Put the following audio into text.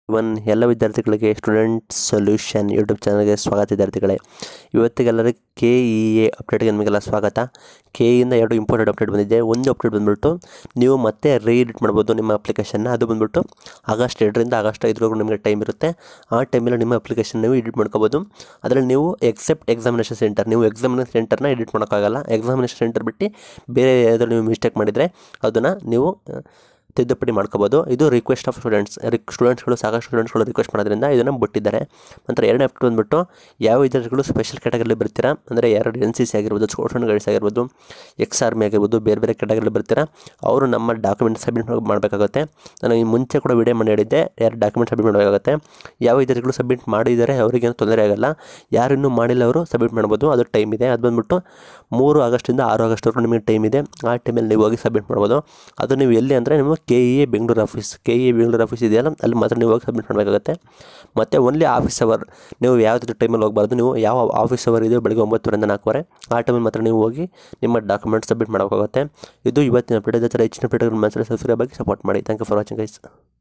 one ಎಲ್ಲ ವಿದ್ಯಾರ್ಥಿಗಳಿಗೆ student solution YouTube ಚಾನಲ್ಗೆ ಸ್ವಾಗತ ವಿದ್ಯಾರ್ಥಿಗಳೇ ಇವತ್ತಿಗೆಲ್ಲರೂ ಕೆ ಇ ಎ ಅಪ್ಡೇಟ್ಗೆ ನಿಮಗೆಲ್ಲ ಸ್ವಾಗತ ಕೆ ಇಂದ ಎರಡು ಇಂಪಾರ್ಟೆಂಟ್ ಅಪ್ಡೇಟ್ ಬಂದಿದೆ ಒಂದು ಅಪ್ಡೇಟ್ ಬಂದುಬಿಟ್ಟು ನೀವು ಮತ್ತೆ ರೀಎಡಿಟ್ ಮಾಡ್ಬೋದು ನಿಮ್ಮ ಅಪ್ಲಿಕೇಶನ್ನ ಅದು ಬಂದುಬಿಟ್ಟು ಆಗಸ್ಟ್ ಎರಡರಿಂದ ಆಗಸ್ಟ್ ಐದರವರೆಗೂ ನಿಮಗೆ ಟೈಮ್ ಇರುತ್ತೆ ಆ ಟೈಮಲ್ಲಿ ನಿಮ್ಮ ಅಪ್ಲಿಕೇಶನ್ ನೀವು ಎಡಿಟ್ ಮಾಡ್ಕೋಬೋದು ಅದರಲ್ಲಿ ನೀವು ಎಕ್ಸೆಪ್ಟ್ ಎಕ್ಸಾಮಿನೇಷನ್ ಸೆಂಟರ್ ನೀವು ಎಕ್ಸಾಮಿನೇಷನ್ ಸೆಂಟರ್ನ ಎಡಿಟ್ ಮಾಡೋಕ್ಕಾಗಲ್ಲ ಎಕ್ಸಾಮಿನೇಷನ್ ಸೆಂಟರ್ ಬಿಟ್ಟು ಬೇರೆ ಯಾವ್ದಾದ್ರು ನೀವು ಮಿಸ್ಟೇಕ್ ಮಾಡಿದರೆ ಅದನ್ನು ನೀವು ಆ, ತಿದ್ದುಪಡಿ ಮಾಡ್ಕೋಬೋದು ಇದು ರಿಕ್ವೆಸ್ಟ್ ಆಫ್ ಸ್ಟೂಡೆಂಟ್ಸ್ ರಿಕ್ ಸ್ಟೂಡೆಂಟ್ಸ್ಗಳು ಸಾಕಷ್ಟು ಸ್ಟೂಡೆಂಟ್ಸ್ಗಳು ರಿಕ್ವೆಸ್ಟ್ ಮಾಡೋದ್ರಿಂದ ಇದನ್ನು ಬಿಟ್ಟಿದ್ದಾರೆ ನಂತರ ಎರಡನೇ ಅಪ್ಡೇಟ್ ಬಂದುಬಿಟ್ಟು ಯಾವ ವಿದ್ಯಾರ್ಥಿಗಳು ಸ್ಪೆಷಲ್ ಕ್ಯಾಟಗರಿಲಿ ಬರ್ತೀರಾ ಅಂದರೆ ಯಾರು ಎನ್ ಸಿ ಸಿ ಆಗಿರ್ಬೋದು ಸ್ಪೋರ್ಟ್ಸ್ ಆ್ಯಂಡ್ ಗೈಡ್ಸ್ ಆಗಿರ್ಬೋದು ಎಕ್ಸ್ ಆರ್ಮಿ ಆಗಿರ್ಬೋದು ಬೇರೆ ಬೇರೆ ಕ್ಯಾಟಗರಿಲಿ ಬರ್ತೀರಾ ಅವರು ನಮ್ಮ ಡಾಕ್ಯುಮೆಂಟ್ ಸಬ್ಮಿಟ್ ಮಾಡಬೇಕಾಗುತ್ತೆ ನಾನು ಈ ಮುಂಚೆ ಕೂಡ ವಿಡಿಯೋ ಮಾಡಿ ಹೇಳಿದ್ದೆ ಯಾರು ಡಾಕ್ಯುಮೆಂಟ್ ಸಬ್ಮಿಟ್ ಮಾಡಬೇಕಾಗುತ್ತೆ ಯಾವ ವಿದ್ಯಾರ್ಥಿಗಳು ಸಬ್ಮಿಟ್ ಮಾಡಿದ್ದಾರೆ ಅವರಿಗೇನು ತೊಂದರೆ ಆಗಲ್ಲ ಯಾರು ಇನ್ನೂ ಮಾಡಿಲ್ಲ ಅವರು ಸಬ್ಮಿಟ್ ಮಾಡ್ಬೋದು ಅದು ಟೈಮ್ ಇದೆ ಅದು ಬಂದುಬಿಟ್ಟು ಮೂರು ಆಗಸ್ಟಿಂದ ಆರು ಆಗಸ್ಟ್ವರೆಗೂ ನಿಮಗೆ ಟೈಮ್ ಇದೆ ಆ ಟೈಮಲ್ಲಿ ನೀವು ಹೋಗಿ ಸಬ್ಮಿಟ್ ಮಾಡ್ಬೋದು ಅದು ನೀವು ಎಲ್ಲಿ ಅಂದರೆ ನಿಮ್ಮ K E A Bengaluru office K E A Bengaluru office ಇದೆಯಲ್ಲ ಅಲ್ಲಿ ಮಾತ್ರ ನೀವು ಹೋಗಿ ಸಬ್ಮಿಟ್ ಮಾಡಬೇಕಾಗುತ್ತೆ ಮತ್ತು ಓನ್ಲಿ ಆಫೀಸ್ ಅವರ್ ನೀವು ಯಾವ ಟೈಮಲ್ಲಿ ಹೋಗಬಾರ್ದು ನೀವು ಯಾವ ಆಫೀಸ್ ಅವರ್ ಇದೆಯೋ ಬೆಳಗ್ಗೆ ಒಂಬತ್ತುವರೆಯಿಂದ ನಾಲ್ಕುವರೆ ಆ ಟೈಮಲ್ಲಿ ಮಾತ್ರ ನೀವು ಹೋಗಿ ನಿಮ್ಮ ಡಾಕ್ಯುಮೆಂಟ್ ಸಬ್ಮಿಟ್ ಮಾಡಬೇಕಾಗುತ್ತೆ ಇದು ಇವತ್ತಿನ ಅಪ್ಡೇಟ್ ಅದೇ ಥರ ಹೆಚ್ಚಿನ ಅಪ್ಡೇಟ್ಗಳು ಮಾತ್ರ ಸಬ್ಸ್ಕ್ರೈಬ್ ಆಗಿ ಸಪೋರ್ಟ್ ಮಾಡಿ thank you for watching guys